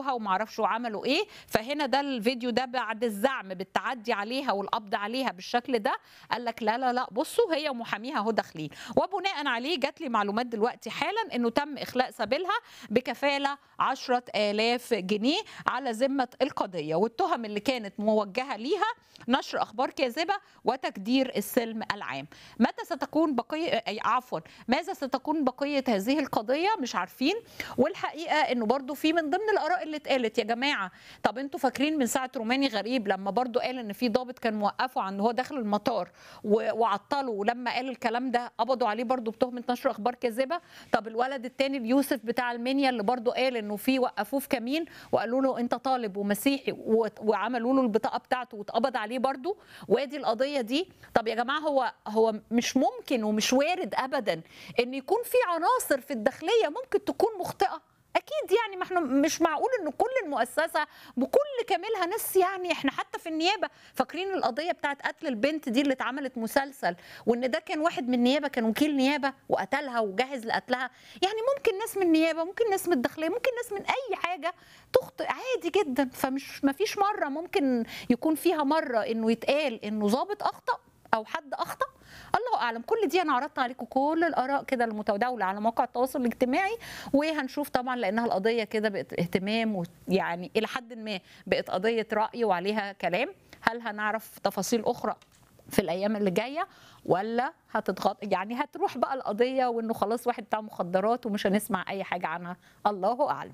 ضربوها وما اعرفش وعملوا ايه فهنا ده الفيديو ده بعد الزعم بالتعدي عليها والقبض عليها بالشكل ده قال لك لا لا لا بصوا هي ومحاميها اهو داخلين وبناء عليه جات لي معلومات دلوقتي حالا انه تم اخلاء سبيلها بكفاله 10000 جنيه على ذمه القضيه والتهم اللي كانت موجهه ليها نشر اخبار كاذبه وتكدير السلم العام متى ستكون بقيه أي عفوا ماذا ستكون بقيه هذه القضيه مش عارفين والحقيقه انه برضو في من ضمن الاراء اللي اتقالت يا جماعه طب انتوا فاكرين من ساعه روماني غريب لما برضو قال ان في ضابط كان موقفه عن هو داخل المطار و- وعطله ولما قال الكلام ده قبضوا عليه برضو بتهمه نشر اخبار كاذبه طب الولد التاني اليوسف بتاع المنيا اللي برضو قال انه في وقفوه في كمين وقالوا له انت طالب ومسيحي و- وعملوا له البطاقه بتاعته واتقبض عليه برضو وادي القضيه دي طب يا جماعه هو هو مش ممكن ومش وارد ابدا ان يكون في عناصر في الداخليه ممكن تكون مخطئه اكيد يعني ما احنا مش معقول ان كل المؤسسه بكل كاملها ناس يعني احنا حتى في النيابه فاكرين القضيه بتاعت قتل البنت دي اللي اتعملت مسلسل وان ده كان واحد من النيابه كان وكيل نيابه وقتلها وجهز لقتلها يعني ممكن ناس من النيابه ممكن ناس من الداخليه ممكن ناس من اي حاجه تخطئ عادي جدا فمش ما فيش مره ممكن يكون فيها مره انه يتقال انه ضابط اخطا او حد اخطا الله اعلم كل دي انا عرضت عليكم كل الاراء كده المتداوله على مواقع التواصل الاجتماعي وهنشوف طبعا لانها القضيه كده بقت اهتمام ويعني الى حد ما بقت قضيه راي وعليها كلام هل هنعرف تفاصيل اخرى في الايام اللي جايه ولا هتتغط يعني هتروح بقى القضيه وانه خلاص واحد بتاع مخدرات ومش هنسمع اي حاجه عنها الله اعلم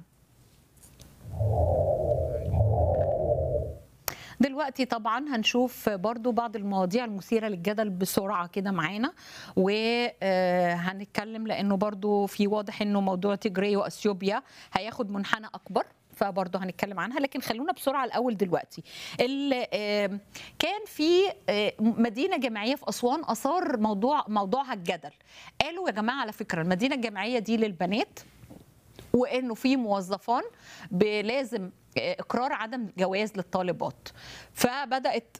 دلوقتي طبعا هنشوف برضو بعض المواضيع المثيرة للجدل بسرعة كده معانا وهنتكلم لأنه برضو في واضح أنه موضوع تجري وأثيوبيا هياخد منحنى أكبر فبرضه هنتكلم عنها لكن خلونا بسرعه الاول دلوقتي ال- آه، كان في آه، مدينه جامعيه في اسوان اثار موضوع موضوعها الجدل قالوا يا جماعه على فكره المدينه الجامعيه دي للبنات وانه في موظفان لازم اقرار عدم جواز للطالبات فبدات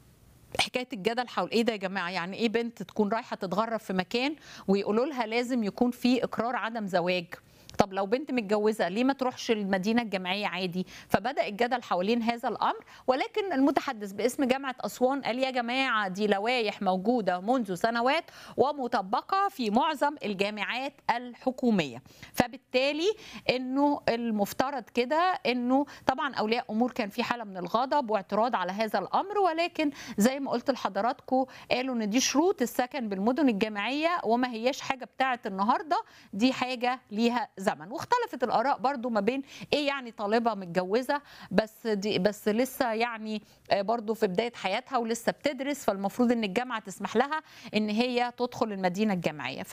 حكايه الجدل حول ايه ده يا جماعه يعني ايه بنت تكون رايحه تتغرب في مكان ويقولوا لها لازم يكون في اقرار عدم زواج طب لو بنت متجوزه ليه ما تروحش المدينه الجامعيه عادي فبدا الجدل حوالين هذا الامر ولكن المتحدث باسم جامعه اسوان قال يا جماعه دي لوائح موجوده منذ سنوات ومطبقه في معظم الجامعات الحكوميه فبالتالي انه المفترض كده انه طبعا اولياء امور كان في حاله من الغضب واعتراض على هذا الامر ولكن زي ما قلت لحضراتكم قالوا ان دي شروط السكن بالمدن الجامعيه وما هياش حاجه بتاعه النهارده دي حاجه ليها زمن واختلفت الاراء برضو ما بين ايه يعني طالبه متجوزه بس دي بس لسه يعني آه، برضو في بدايه حياتها ولسه بتدرس فالمفروض ان الجامعه تسمح لها ان هي تدخل المدينه الجامعيه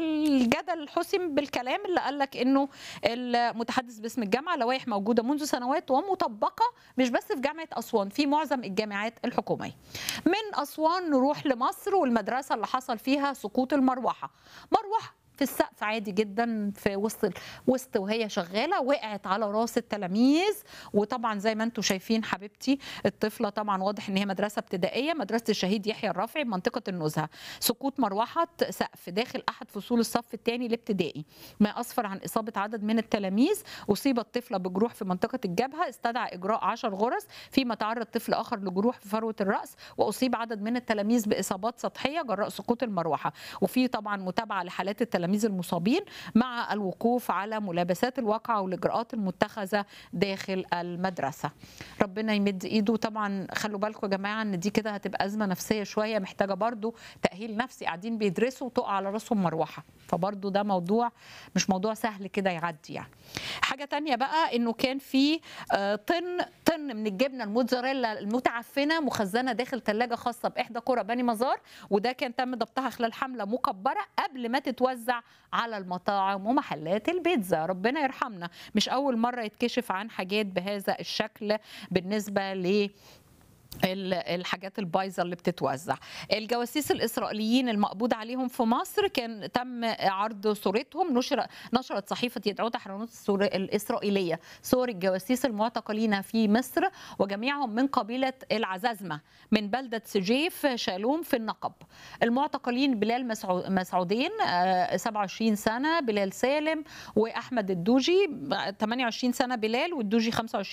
فالجدل حسم بالكلام اللي قال لك انه المتحدث باسم الجامعه لوائح موجوده منذ سنوات ومطبقه مش بس في جامعه اسوان في معظم الجامعات الحكوميه من اسوان نروح لمصر والمدرسه اللي حصل فيها سقوط المروحه مروحه في السقف عادي جدا في وسط وسط وهي شغاله وقعت على راس التلاميذ وطبعا زي ما انتم شايفين حبيبتي الطفله طبعا واضح ان هي مدرسه ابتدائيه مدرسه الشهيد يحيى الرافعي بمنطقه النزهه سقوط مروحه سقف داخل احد فصول الصف الثاني الابتدائي ما اسفر عن اصابه عدد من التلاميذ اصيبت طفله بجروح في منطقه الجبهه استدعى اجراء 10 غرز فيما تعرض طفل اخر لجروح في فروه الراس واصيب عدد من التلاميذ باصابات سطحيه جراء سقوط المروحه وفي طبعا متابعه لحالات التلاميذ المصابين مع الوقوف على ملابسات الواقعه والاجراءات المتخذه داخل المدرسه ربنا يمد ايده طبعا خلوا بالكم يا جماعه ان دي كده هتبقى ازمه نفسيه شويه محتاجه برضو تاهيل نفسي قاعدين بيدرسوا وتقع على راسهم مروحه فبرضو ده موضوع مش موضوع سهل كده يعدي يعني حاجه تانية بقى انه كان في آه، طن طن من الجبنه الموتزاريلا المتعفنه مخزنه داخل ثلاجه خاصه باحدى قرى بني مزار وده كان تم ضبطها خلال حمله مكبره قبل ما تتوزع على المطاعم ومحلات البيتزا ربنا يرحمنا مش اول مره يتكشف عن حاجات بهذا الشكل بالنسبه ل ال- الحاجات البايظه اللي بتتوزع الجواسيس الاسرائيليين المقبوض عليهم في مصر كان تم عرض صورتهم نشر نشرت صحيفه يدعوت حرانوت السور- الاسرائيليه صور الجواسيس المعتقلين في مصر وجميعهم من قبيله العزازمه من بلده سجيف شالوم في النقب المعتقلين بلال مسعو- مسعودين آه، 27 سنه بلال سالم واحمد الدوجي 28 سنه بلال والدوجي 25